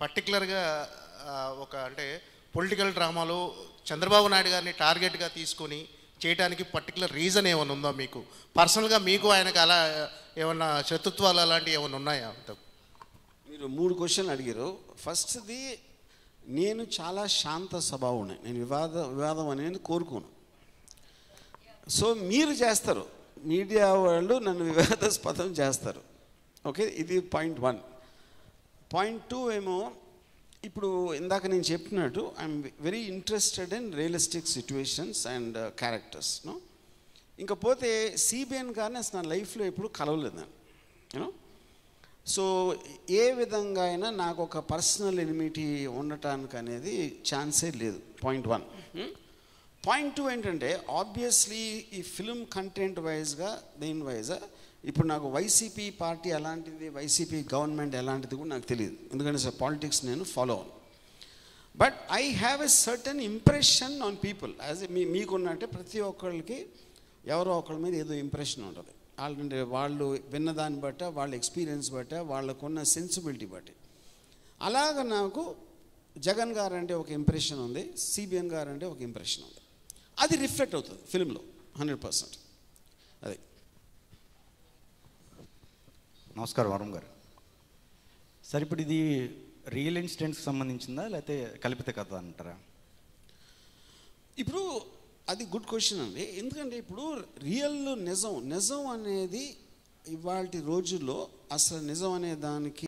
పర్టికులర్గా ఒక అంటే పొలిటికల్ డ్రామాలో చంద్రబాబు నాయుడు గారిని టార్గెట్గా తీసుకొని చేయడానికి పర్టికులర్ రీజన్ ఏమైనా ఉందా మీకు పర్సనల్గా మీకు ఆయనకు అలా ఏమన్నా శత్రుత్వాలు అలాంటివి ఏమైనా ఉన్నాయా మీరు మూడు క్వశ్చన్లు అడిగారు ఫస్ట్ది నేను చాలా శాంత స్వభావం నేను వివాద వివాదం అనేది కోరుకోను సో మీరు చేస్తారు మీడియా వాళ్ళు నన్ను వివాదాస్పదం చేస్తారు ఓకే ఇది పాయింట్ వన్ పాయింట్ టూ ఏమో ఇప్పుడు ఇందాక నేను చెప్పినట్టు I'm very interested in realistic situations and characters no ఇంకా పోతే సిబిఎన్ గారిని అసలు నా లైఫ్లో ఎప్పుడు కలవలేదు నేను యూనో సో ఏ విధంగా అయినా నాకు ఒక పర్సనల్ ఎనిమిటీ ఉండటానికి అనేది ఛాన్సే లేదు పాయింట్ వన్ పాయింట్ టూ ఏంటంటే ఆబ్వియస్లీ ఈ ఫిల్మ్ కంటెంట్ వైజ్గా దేని వైజ్గా ఇప్పుడు నాకు వైసీపీ పార్టీ ఎలాంటిది వైసీపీ గవర్నమెంట్ ఎలాంటిది కూడా నాకు తెలియదు ఎందుకంటే పాలిటిక్స్ నేను ఫాలో అవును but I have a certain impression on people as me మీకున్నట్టే ప్రతి ఒక్కళ్ళకి ఎవరో ఒకళ్ళ మీద ఏదో ఇంప్రెషన్ ఉంటుంది వాళ్ళంటే వాళ్ళు విన్నదాన్ని బట్ట వాళ్ళ ఎక్స్పీరియన్స్ బట్ట వాళ్ళకున్న సెన్సిబిలిటీ బట్టి అలాగ నాకు జగన్ గారు అంటే ఒక ఇంప్రెషన్ ఉంది సిబిఎన్ గారు అంటే ఒక ఇంప్రెషన్ ఉంది అది రిఫ్లెక్ట్ అవుతుంది ఫిల్మ్లో హండ్రెడ్ పర్సెంట్ అదే నమస్కారం వరుణ్ గారు సార్ ఇప్పుడు ఇది రియల్ ఇన్సిడెంట్స్కి సంబంధించిందా లేకపోతే కల్పిత కథ అంటారా ఇప్పుడు అది గుడ్ క్వశ్చన్ అండి ఎందుకంటే ఇప్పుడు రియల్ నిజం నిజం అనేది ఇవాళ రోజుల్లో అసలు నిజం అనే దానికి